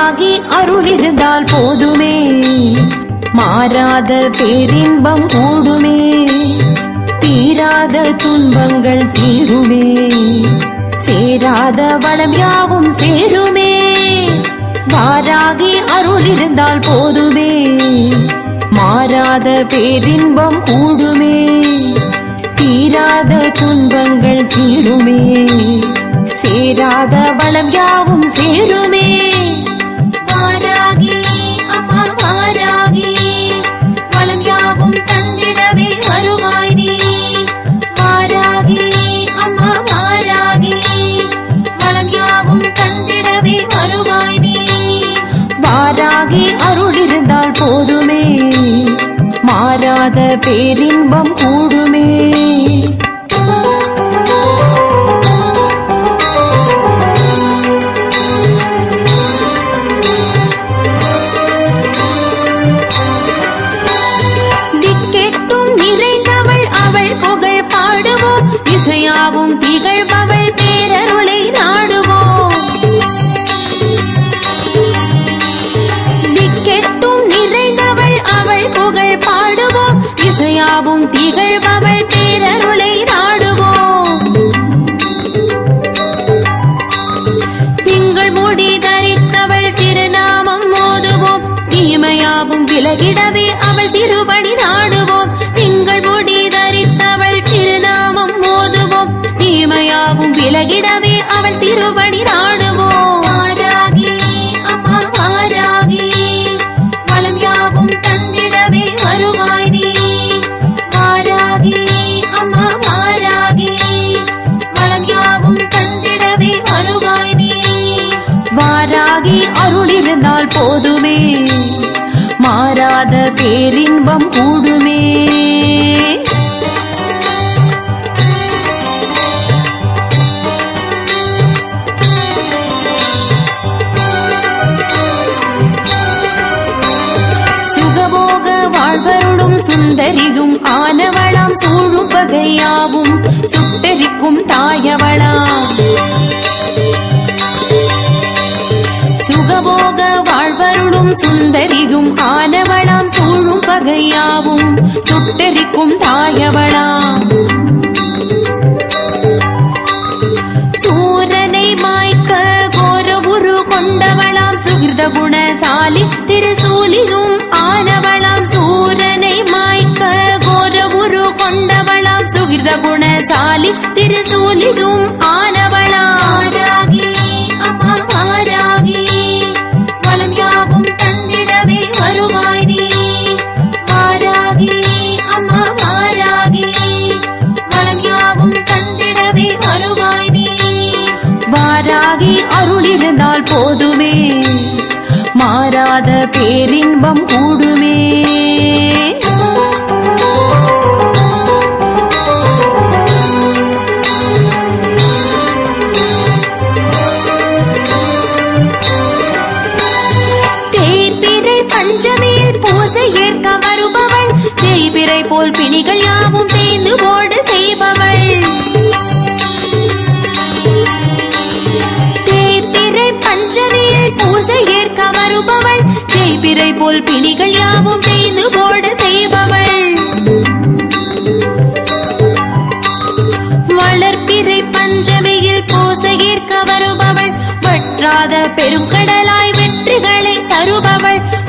வாராகி அருள் இருந்தால் போதுமே மாறாத பேரின்பம் கூடுமே தீராத துன்பங்கள் தீருமே சேராத வளம் யாவும் சேருமே வாராகி அருள் இருந்தால் போதுமே மாறாத பேரின்பம் கூடுமே தீராத துன்பங்கள் தீருமே சேராத வளம் யாவும் சேருமே வாராகி அம்மா வாராகி வளம் யாவும் தந்திடவே வருவாய் நீ வாராகி அம்மா வாராகி வளம் யாவும் தந்திடவே வருவாய் நீ வாராகி அருள் இருந்தால் போதுமே மாறாத பேரின்பம் கூடுமே திக்கெட்டும் நிறைந்தவள் அவள் புகழ் பாடுவோம் இசையாவும் திகழ்பவள் பேரருளை நாடுவோம் திக்கெட்டும் நிறைந்தவள் அவள் புகழ் பாடுவோம் இசையாவும் திகழ்பவள் பேரருளை நாடுவோம் திங்கள் முடி தரித்தவள் திருநாமம் மோதுவோம் தீமையாவும் விலகிடவே அவள் திருபடி நாடுவோம் திங்கள் முடி தரித்தவள் திருநாமம் மோதுவோம் தீமையாவும் விலகிடவே அவள் திருபடி நாடுவோம் வாராகி அம்மா வாராகி வளம் யாவும் தந்திடவே வருவாய் நீ வாராகி அம்மா வாராகி வளம் யாவும் தந்திடவே வருவாய் நீ வாராகி அருள் இருந்தால் போதுமே மாறாத பேரின்பம் கூடுமே சுகபோக வாழ்வருடும் சுந்தரியும் ஆனவளாம் சூழும் பகையாவும் சுட்டரிக்கும் தாயவளாம் சுகபோக வாழ்வருடும் சுந்தரியும் ஆனவளாம் சூழும் பகையாவும் சுட்டரிக்கும் தாயவளாம் சூரனை மாய்க்க கோர உரு கொண்டவளாம் சுகிருத குணசாலி திருசூலியும் ஆனவளாம் சூரனை மாய்க்க கோர உரு கொண்டவளாம் சுகிருத குணசாலி திருசூலியும் ஆனவளாம் வாராகி அம்மா வாராகி வளம் யாவும் தந்திடவே வருவாய் நீ வாராகி அம்மா வாராகி வளம் யாவும் தந்திடவே வருவாய் நீ வாராகி அருள் இருந்தால் போதுமே மாறாத பேரின்பம் கூடுமே தேய்பிறை பஞ்சமியில் பூசை ஏற்க வருபவள் தேய்பிறை போல் பிணிகள் யாவும் தேய்ந்து ஓட செய்பவள் தேய்பிறை பஞ்சமியில் பூசை ஏற்க வருபவள் தேய்பிறை போல் பிணிகள் யாவும் தேய்ந்து ஓட செய்பவள் வளர்ப்பிறை பஞ்சமியில் பூசை ஏற்க வருபவள் வற்றாத பெருங்கடலாய் வெற்றிகளை தருபவள்